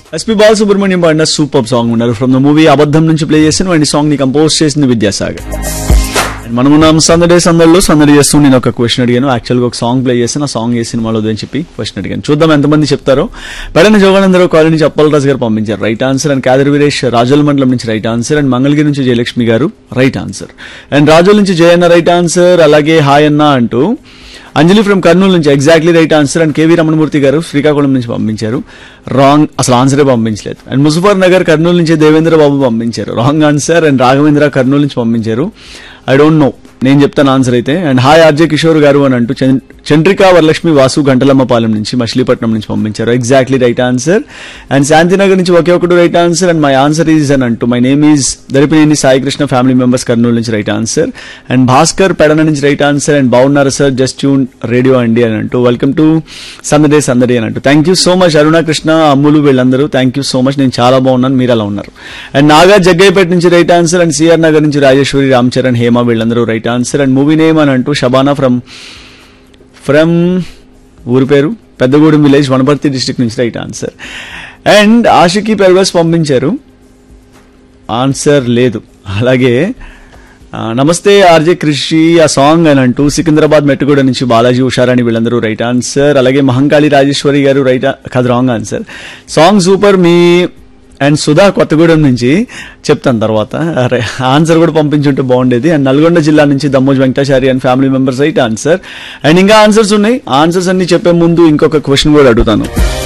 SP Balasubrahmanyam పాడిన super song ఉన్నారు from the movie Abaddham నుంచి ప్లే చేసిన అండ్ ఈ సాంగ్ ని కంపోజ్ చేసింది విద్యాసాగర్ And మనం ఉన్నాం సందడే సందడిలో సందడి చేస్తూ నేను ఒక క్వశ్చన్ అడిగాను యాక్చువల్గా ఒక సాంగ్ ప్లే చేసిన ఆ సాంగ్ ఏ సినిమాలో అని చెప్పి క్వశ్చన్ అడిగాను చూద్దాం ఎంతమంది చెప్తారో పెడన జోగానందరావు కాలనీ నుంచి అప్పలరాజు గారు పంపించారు right answer and Khader Veeresh Rajol మండలం నుంచి రైట్ ఆన్సర్ అండ్ మంగళగిరి నుంచి జయలక్ష్మి గారు రైట్ ఆన్సర్ అండ్ రాజోల్ నుంచి జయన్న రైట్ ఆన్సర్ అలాగే హాయ్ అన్న అంటూ అంజలి ఫ్రమ్ కర్నూలు నుంచి exactly right answer and K V Ramanamurthy గారు శ్రీకాకుళం నుంచి పంపించారు రాంగ్ అసలు ఆన్సరే పంపించలేదు అండ్ ముజఫర్ నగర్ కర్నూలు నుంచి దేవేంద్ర బాబు పంపించారు wrong answer and Raghavendra Kurnool నుంచి పంపించారు ఐ డోంట్ నో నేను చెప్తాను ఆన్సర్ అయితే అండ్ హాయ్ ఆర్జే కిషోర్ గారు అని అంటూ చంద్ర- చంద్రికా వరలక్ష్మి వాసు గంటలమ్మపాలెం నుంచి మచిలీపట్నం నుంచి పంపించారు exactly right answer and Shantinagar నుంచి ఒకే ఒకటి right answer and my answer is అని అంటూ my name is Daripineni Sai Krishna family members Kurnool నుంచి right answer and Bhaskar Pedana నుంచి రైట్ ఆన్సర్ అండ్ బాగున్నారు సార్ జస్ట్ ట్యూన్ రేడియో అండి అని అంటూ వెల్కమ్ టు సందడే సందడి అని అంటూ thank you so much Aruna Krishna Ammulu వీళ్ళందరూ థ్యాంక్ యూ సో మచ్ నేను చాలా బాగున్నాను మీరు అలా ఉన్నారు అండ్ నాగా జగ్గైపేట నుంచి right answer and C R Nagar నుంచి రాజేశ్వరి రామ్ చరణ్ హేమ వీళ్ళందరూ right answer and movie name అని అంటూ షబానా ఫ్రమ్ ఫ్రమ్ ఊరి పేరు పెద్దగూడెం విలేజ్ వనపర్తి డిస్ట్రిక్ట్ నుంచి రైట్ ఆన్సర్ అండ్ ఆషికి పెర్వస్ పంపించారు ఆన్సర్ లేదు అలాగే ఆ, నమస్తే ఆర్జే కృషి ఆ సాంగ్ అని అంటూ సికింద్రాబాద్ మెట్టుగూడ నుంచి బాలాజీ ఉషారాణి వీళ్ళందరూ రైట్ ఆన్సర్ అలాగే మహంకాళి రాజేశ్వరి గారు రైట్ కాదు రాంగ్ ఆన్సర్ సాంగ్ సూపర్ మీ అండ్ సుధా కొత్తగూడెం నుంచి చెప్తాను తర్వాత అరే, ఆన్సర్ కూడా పంపించుంటే బాగుండేది అండ్ నల్గొండ జిల్లా నుంచి Dammoj Venkatachari and family members right answer and ఇంకా ఆన్సర్స్ ఉన్నాయి ఆన్సర్స్ అన్ని చెప్పే ముందు ఇంకొక క్వశ్చన్ కూడా అడుగుతాను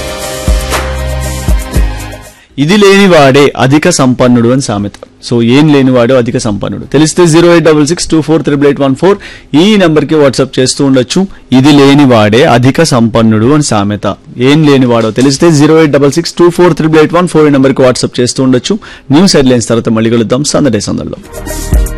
ఇది లేనివాడే అధిక సంపన్నుడు అని సామెత సో ఏం లేనివాడు అధిక సంపన్నుడు తెలిస్తే zero eight double six two four triple eight one four ఈ నెంబర్ కి వాట్సాప్ చేస్తూ ఉండొచ్చు ఇది లేనివాడే అధిక సంపన్నుడు అని సామెత ఏం లేనివాడో తెలిస్తే zero eight double six two four triple eight one four ఈ నెంబర్ కి వాట్సాప్ చేస్తూ ఉండొచ్చు న్యూస్ హెడ్లైన్స్ తర్వాత మళ్ళీ కలుద్దాం సందడే సందడిలో